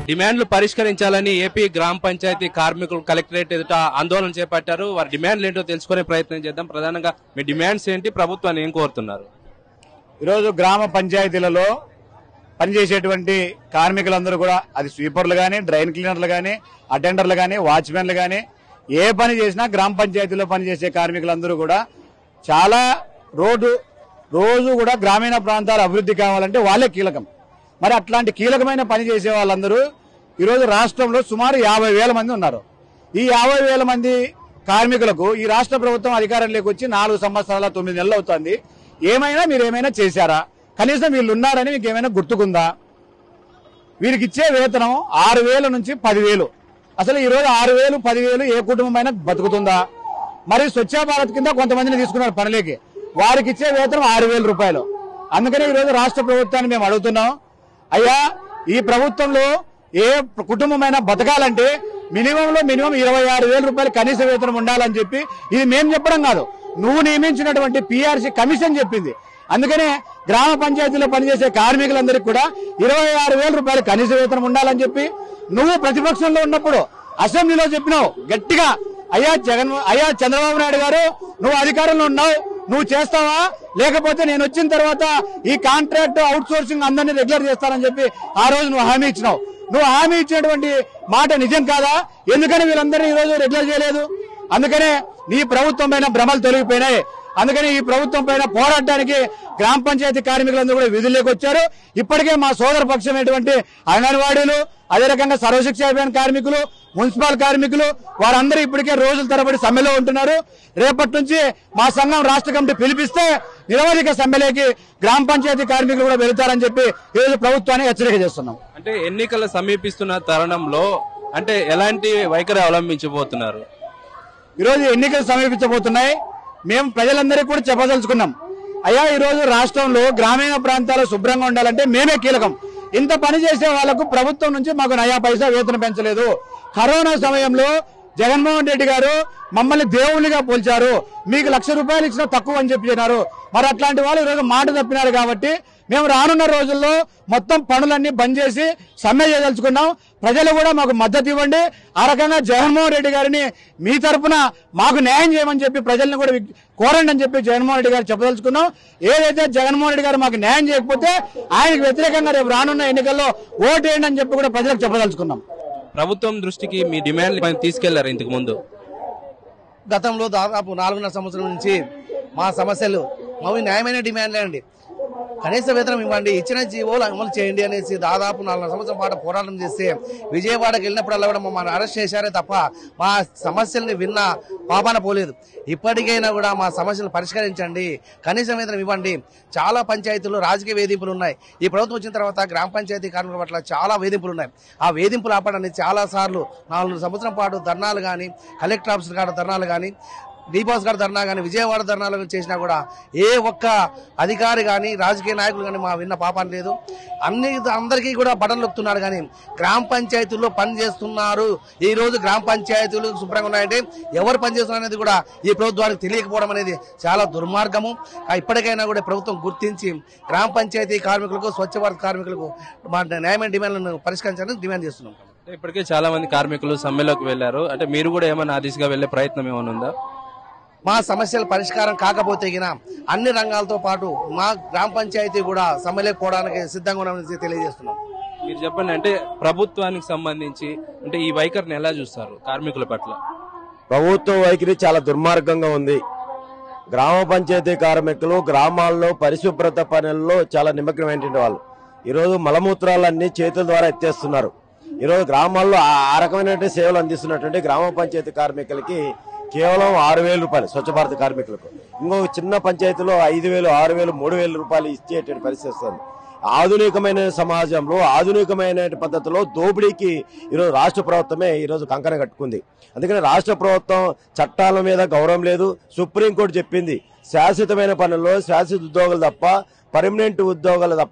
డిమాండ్లు పరిష్కరించాలని ఏపీ గ్రామ పంచాయతీ కార్మికులు కలెక్టరేట్ ఎదుట ఆందోళన చేపట్టారు వారి డిమాండ్లు ఏంటో తెలుసుకునే ప్రయత్నం చేద్దాం ప్రధానంగా మీ డిమాండ్స్ ఏంటి ప్రభుత్వాన్ని ఏం కోరుతున్నారు ఈరోజు గ్రామ పంచాయతీలలో పనిచేసేటువంటి కార్మికులందరూ కూడా అది స్వీపర్లు కానీ డ్రైన్ క్లీనర్లు కానీ అటెండర్లు కానీ వాచ్మెన్లు కానీ ఏ పని చేసినా గ్రామ పంచాయతీలో పనిచేసే కార్మికులందరూ కూడా చాలా రోడ్డు రోజు కూడా గ్రామీణ ప్రాంతాల అభివృద్ధి కావాలంటే వాళ్ళే కీలకం మరి అట్లాంటి కీలకమైన పని చేసే వాళ్ళందరూ ఈరోజు రాష్ట్రంలో సుమారు యాభై వేల మంది ఉన్నారు ఈ యాభై వేల మంది కార్మికులకు ఈ రాష్ట్ర ప్రభుత్వం అధికారంలోకి వచ్చి నాలుగు సంవత్సరాల తొమ్మిది నెలలు అవుతుంది ఏమైనా మీరు ఏమైనా చేశారా కనీసం వీళ్ళు ఉన్నారని మీకు ఏమైనా గుర్తుకుందా వీరికి ఇచ్చే వేతనం ఆరు వేల నుంచి పదివేలు అసలు ఈ రోజు ఆరు వేలు పదివేలు ఏ కుటుంబమైనా బతుకుతుందా మరి స్వచ్ఛ భారత్ కింద కొంతమందిని తీసుకున్నారు పనిలోకి వారికి ఇచ్చే వేతనం ఆరు వేల రూపాయలు అందుకనే ఈ రోజు రాష్ట్ర ప్రభుత్వాన్ని మేము అడుగుతున్నాం అయ్యా ఈ ప్రభుత్వంలో ఏ కుటుంబమైనా బతకాలంటే మినిమంలో మినిమం ఇరవై ఆరు వేల రూపాయలు కనీస వేతనం ఉండాలని చెప్పి ఇది మేము చెప్పడం కాదు నువ్వు నియమించినటువంటి పిఆర్సీ కమిషన్ చెప్పింది అందుకనే గ్రామ పంచాయతీలో పనిచేసే కార్మికులందరికీ కూడా ఇరవై ఆరు వేల రూపాయలు కనీస వేతనం ఉండాలని చెప్పి నువ్వు ప్రతిపక్షంలో ఉన్నప్పుడు అసెంబ్లీలో చెప్పినావు గట్టిగా అయ్యా జగన్ అయ్యా చంద్రబాబు నాయుడు గారు నువ్వు అధికారంలో ఉన్నావు నువ్వు చేస్తావా లేకపోతే నేను వచ్చిన తర్వాత ఈ కాంట్రాక్ట్ అవుట్ సోర్సింగ్ అందరినీ రెగ్యులర్ చేస్తానని చెప్పి ఆ రోజు నువ్వు హామీ ఇచ్చినావు నువ్వు హామీ ఇచ్చినటువంటి మాట నిజం కాదా ఎందుకని వీళ్ళందరినీ ఈ రోజు రెగ్యులర్ చేయలేదు అందుకనే నీ ప్రభుత్వం పైన భ్రమలు తొలగిపోయినాయి అందుకని ఈ ప్రభుత్వం పైన పోరాటానికి గ్రామ పంచాయతీ కార్మికులందరూ కూడా విధుల్లోకి వచ్చారు ఇప్పటికే మా సోదర పక్షమైనటువంటి అంగన్వాడీలు అదే రకంగా సర్వశిక్ష అభియాన్ కార్మికులు మున్సిపల్ కార్మికులు వారందరూ ఇప్పటికే రోజుల తరబడి సమ్మెలో ఉంటున్నారు రేపటి నుంచి మా సంఘం రాష్ట్ర కమిటీ పిలిపిస్తే నిరవధిక సమ్మెలోకి గ్రామ పంచాయతీ కార్మికులు కూడా వెళుతారని చెప్పి ఈరోజు ప్రభుత్వాన్ని హెచ్చరిక చేస్తున్నాం అంటే ఎన్నికలు సమీపిస్తున్న తరుణంలో అంటే ఎలాంటి వైఖరి అవలంబించబోతున్నారు ఈరోజు ఎన్నికలు సమీపించబోతున్నాయి మేము ప్రజలందరికీ కూడా చెప్పదలుచుకున్నాం అయ్యా ఈ రోజు రాష్ట్రంలో గ్రామీణ ప్రాంతాలు శుభ్రంగా ఉండాలంటే మేమే కీలకం ఇంత పని చేసే వాళ్లకు ప్రభుత్వం నుంచి మాకు నయా పైసా వేతనం పెంచలేదు కరోనా సమయంలో జగన్మోహన్ రెడ్డి గారు మమ్మల్ని దేవుళ్ళుగా పోల్చారు మీకు లక్ష రూపాయలు ఇచ్చినా తక్కువ అని చెప్పినారు మరి అట్లాంటి వాళ్ళు ఈరోజు మాట తప్పినారు కాబట్టి మేము రానున్న రోజుల్లో మొత్తం పనులన్నీ బంద్ చేసి సమ్మె చేయదలుచుకున్నాం ప్రజలు కూడా మాకు మద్దతు ఇవ్వండి ఆ రకంగా జగన్మోహన్ రెడ్డి గారిని మీ తరపున మాకు న్యాయం చేయమని చెప్పి ప్రజల్ని కూడా వి- కోరండి అని చెప్పి జగన్మోహన్ రెడ్డి గారు చెప్పదలుచుకున్నాం ఏదైతే జగన్మోహన్ రెడ్డి గారు మాకు న్యాయం చేయకపోతే ఆయనకు వ్యతిరేకంగా రేపు రానున్న ఎన్నికల్లో ఓటేయండి అని చెప్పి కూడా ప్రజలకు చెప్పదలుచుకున్నాం ప్రభుత్వం దృష్టికి మీ డిమాండ్లు తీసుకెళ్లారు ఇంతకు ముందు గతంలో దాదాపు నాలుగున్నర సంవత్సరం నుంచి మా సమస్యలు మావి న్యాయమైన డిమాండ్లే అండి కనీస వేతనం ఇవ్వండి ఇచ్చిన జీవోలు అమలు చేయండి అనేసి దాదాపు నాలుగు సంవత్సరం పాటు పోరాటం చేస్తే విజయవాడకి వెళ్ళినప్పుడల్లా కూడా మమ్మల్ని అరెస్ట్ చేశారే తప్ప మా సమస్యల్ని విన్న పాపాన పోలేదు ఇప్పటికైనా కూడా మా సమస్యలు పరిష్కరించండి కనీస వేతనం ఇవ్వండి చాలా పంచాయతీలు రాజకీయ వేధింపులు ఉన్నాయి ఈ ప్రభుత్వం వచ్చిన తర్వాత గ్రామ పంచాయతీ కార్మికుల పట్ల చాలా వేధింపులు ఉన్నాయి ఆ వేధింపులు ఆపడానికి చాలా సార్లు నాలుగు సంవత్సరం పాటు ధర్నాలు కానీ కలెక్టర్ ఆఫీస్ కాడ ధర్నాలు కానీ దీపాస్ గారి ధర్నా కానీ విజయవాడ ధర్నాలు చేసినా కూడా ఏ ఒక్క అధికారి కానీ రాజకీయ నాయకులు కానీ మా విన్న పాపాన్ని లేదు అన్ని అందరికీ కూడా బటన్ నొక్కుతున్నారు కానీ గ్రామ పంచాయతీల్లో పని చేస్తున్నారు ఈ రోజు గ్రామ పంచాయతీలు శుభ్రంగా ఉన్నాయంటే ఎవరు పని చేస్తున్నారు అనేది కూడా ఈ ప్రభుత్వానికి తెలియకపోవడం అనేది చాలా దుర్మార్గము ఆ ఇప్పటికైనా కూడా ప్రభుత్వం గుర్తించి గ్రామ పంచాయతీ కార్మికులకు స్వచ్ఛ భారత్ కార్మికులకు మా న్యాయమైన డిమాండ్లను పరిష్కరించాలని డిమాండ్ చేస్తున్నాం అంటే ఇప్పటికే చాలా మంది కార్మికులు సమ్మెలోకి వెళ్లారు అంటే మీరు కూడా ఏమైనా ఆ దిశగా వెళ్లే ప్రయత్నం ఏమైనా ఉందా మా సమస్యల పరిష్కారం కాకపోతే గిన అన్ని రంగాలతో పాటు మా గ్రామ పంచాయతీ కూడా సమ్మెలేకపోవడానికి సిద్ధంగా ఉన్నామని తెలియజేస్తున్నాం మీరు చెప్పండి అంటే ప్రభుత్వానికి సంబంధించి అంటే ఈ వైఖరిని ఎలా చూస్తారు కార్మికుల పట్ల ప్రభుత్వ వైఖరి చాలా దుర్మార్గంగా ఉంది గ్రామ పంచాయతీ కార్మికులు గ్రామాల్లో పరిశుభ్రత పనుల్లో చాలా నిమగ్నమైనటువంటి వాళ్ళు ఈరోజు మలమూత్రాలన్నీ చేతుల ద్వారా ఎత్తేస్తున్నారు ఈరోజు గ్రామాల్లో ఆ ఆ రకమైనటువంటి సేవలు అందిస్తున్నటువంటి గ్రామ పంచాయతీ కార్మికులకి కేవలం ఆరు వేల రూపాయలు స్వచ్ఛ భారత్ కార్మికులకు ఇంకొక చిన్న పంచాయతీలో ఐదు వేలు ఆరు వేలు మూడు వేల రూపాయలు ఇచ్చేటువంటి పరిస్థితి వస్తుంది ఆధునికమైన సమాజంలో ఆధునికమైన పద్ధతిలో దోపిడీకి ఈరోజు రాష్ట్ర ప్రభుత్వమే ఈరోజు కంకణ కట్టుకుంది అందుకని రాష్ట్ర ప్రభుత్వం చట్టాల మీద గౌరవం లేదు సుప్రీంకోర్టు చెప్పింది శాశ్వతమైన పనుల్లో శాశ్వత ఉద్యోగులు తప్ప పర్మనెంట్ ఉద్యోగాలు తప్ప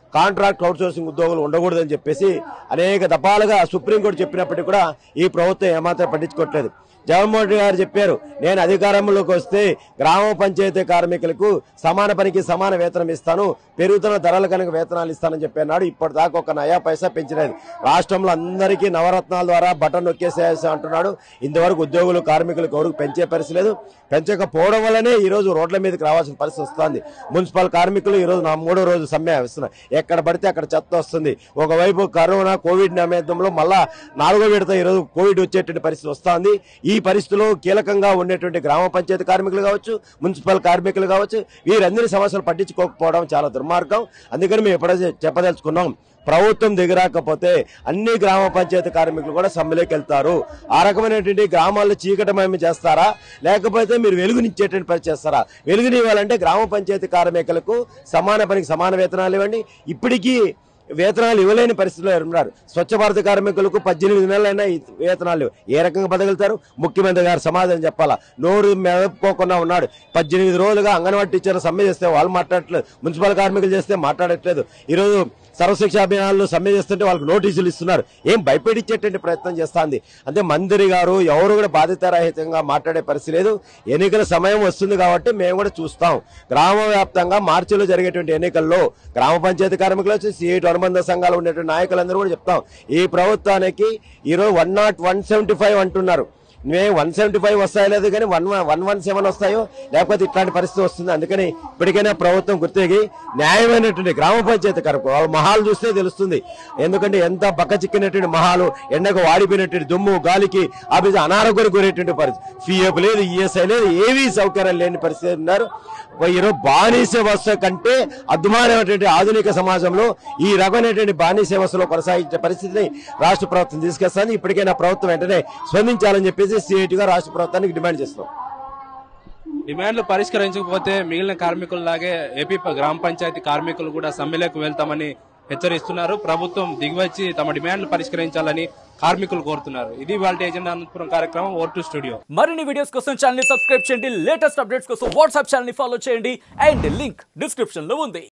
కాంట్రాక్ట్ అవుట్ సోర్సింగ్ ఉద్యోగులు ఉండకూడదని చెప్పేసి అనేక దఫాలుగా సుప్రీంకోర్టు చెప్పినప్పటికీ కూడా ఈ ప్రభుత్వం ఏమాత్రం పట్టించుకోవట్లేదు జగన్మోహన్ రెడ్డి గారు చెప్పారు నేను అధికారంలోకి వస్తే గ్రామ పంచాయతీ కార్మికులకు సమాన పనికి సమాన వేతనం ఇస్తాను పెరుగుతున్న ధరల కనుక వేతనాలు ఇస్తానని చెప్పాడు ఇప్పటిదాకా ఒక నయా పైసా పెంచలేదు రాష్ట్రంలో అందరికీ నవరత్నాల ద్వారా బటన్ నొక్కేసేసి అంటున్నాడు ఇంతవరకు ఉద్యోగులు కార్మికులకు ఎవరికి పెంచే పరిస్థితి లేదు పెంచకపోవడం వల్లనే ఈ రోజు రోడ్ల మీదకి రావాల్సిన పరిస్థితి వస్తుంది మున్సిపల్ కార్మికులు ఈ రోజు నా మూడో రోజు సమ్మె వస్తున్నారు ఎక్కడ పడితే అక్కడ చెత్త వస్తుంది ఒకవైపు కరోనా కోవిడ్ నేపథ్యంలో మళ్ళా నాలుగో విడత ఈ రోజు కోవిడ్ వచ్చేటువంటి పరిస్థితి వస్తుంది ఈ పరిస్థితిలో కీలకంగా ఉండేటువంటి గ్రామ పంచాయతీ కార్మికులు కావచ్చు మున్సిపల్ కార్మికులు కావచ్చు వీరందరి సమస్యలు పట్టించుకోకపోవడం చాలా దుర్మార్గం అందుకని మేము ఎప్పుడైతే చెప్పదలుచుకున్నాం ప్రభుత్వం దిగరాకపోతే అన్ని గ్రామ పంచాయతీ కార్మికులు కూడా సమ్మెలోకి వెళ్తారు ఆ రకమైనటువంటి గ్రామాల్లో చీకటమయం చేస్తారా లేకపోతే మీరు వెలుగునిచ్చేటువంటి పని చేస్తారా వెలుగునివ్వాలంటే గ్రామ పంచాయతీ కార్మికులకు సమాన పనికి సమాన వేతనాలు ఇవ్వండి ఇప్పటికీ వేతనాలు ఇవ్వలేని పరిస్థితిలో ఉన్నారు స్వచ్ఛ భారత కార్మికులకు పద్దెనిమిది నెలలైనా ఈ వేతనాలు లేవు. ఏ రకంగా బతకగలుగుతారు ముఖ్యమంత్రి గారు సమాధానం చెప్పాలా నోరు మెదపుకోకుండా ఉన్నాడు పద్దెనిమిది రోజులుగా అంగన్వాడీ టీచర్లు సమ్మె చేస్తే వాళ్ళు మాట్లాడట్లేదు మున్సిపల్ కార్మికులు చేస్తే మాట్లాడట్లేదు ఈరోజు సర్వశిక్ష అభియానాలు సమ్మె చేస్తుంటే వాళ్ళకి నోటీసులు ఇస్తున్నారు ఏం భయపెట్టించేటువంటి ప్రయత్నం చేస్తాంది అంటే మంత్రి గారు ఎవరు కూడా బాధితరహితంగా మాట్లాడే పరిస్థితి లేదు ఎన్నికల సమయం వస్తుంది కాబట్టి మేము కూడా చూస్తాం గ్రామ వ్యాప్తంగా మార్చిలో జరిగేటువంటి ఎన్నికల్లో గ్రామ పంచాయతీ కార్మికులు వచ్చి సిఐటి అనుబంధ సంఘాలు ఉండేటువంటి నాయకులందరూ కూడా చెప్తాం ఈ ప్రభుత్వానికి ఈరోజు one not one seventy five అంటున్నారు మేము వన్ సెవెంటీ ఫైవ్ వస్తాయో లేదు కానీ వన్ వన్ వన్ సెవెన్ వస్తాయో లేకపోతే ఇట్లాంటి పరిస్థితి వస్తుంది అందుకని ఇప్పటికైనా ప్రభుత్వం గుర్తిగి న్యాయమైనటువంటి గ్రామ పంచాయతీ కరకు వాళ్ళ మహాలు చూస్తే తెలుస్తుంది ఎందుకంటే ఎంత బక్కచిక్కినటువంటి మహాలు ఎండకు వాడిపోయినటువంటి దుమ్ము గాలికి అభివృద్ధి అనారోగ్యానికి గురేటువంటి పరిస్థితి ఫీఎఫ్ లేదు ఈఎస్ఐ లేదు ఏవీ సౌకర్యాలు లేని పరిస్థితి ఉన్నారు ఈరోజు బానిస వ్యవస్థ కంటే అద్భుతమైనటువంటి ఆధునిక సమాజంలో ఈ రకమైనటువంటి బానిస వ్యవస్థలో కొనసాగించే పరిస్థితిని రాష్ట్ర ప్రభుత్వం తీసుకొస్తాను ఇప్పటికైనా ప్రభుత్వం వెంటనే స్పందించాలని చెప్పేసి సిఐటిగా రాష్ట్ర ప్రభుత్వానికి డిమాండ్ చేస్తున్నాం డిమాండ్లు పరిష్కరించకపోతే మిగిలిన కార్మికుల్లాగే ఏపీ ప- గ్రామ పంచాయతీ కార్మికులు కూడా సమ్మెలకు వెళ్తామని హెచ్చరిస్తున్నారు ప్రభుత్వం దిగివచ్చి తమ డిమాండ్లు పరిష్కరించాలని కార్మికులు కోరుతున్నారు ఇది వాళ్ళ ఏజెండా అనంతపురం కార్యక్రమం ఓర్ టు స్టూడియో మరిన్ని వీడియోస్ కోసం ఛానల్ సబ్స్క్రైబ్ చేయండి లేటెస్ట్ అప్డేట్స్ కోసం వాట్సాప్ ఛానల్ ఫాలో చేయండి అండ్ లింక్ డిస్క్రిప్షన్ లో ఉంది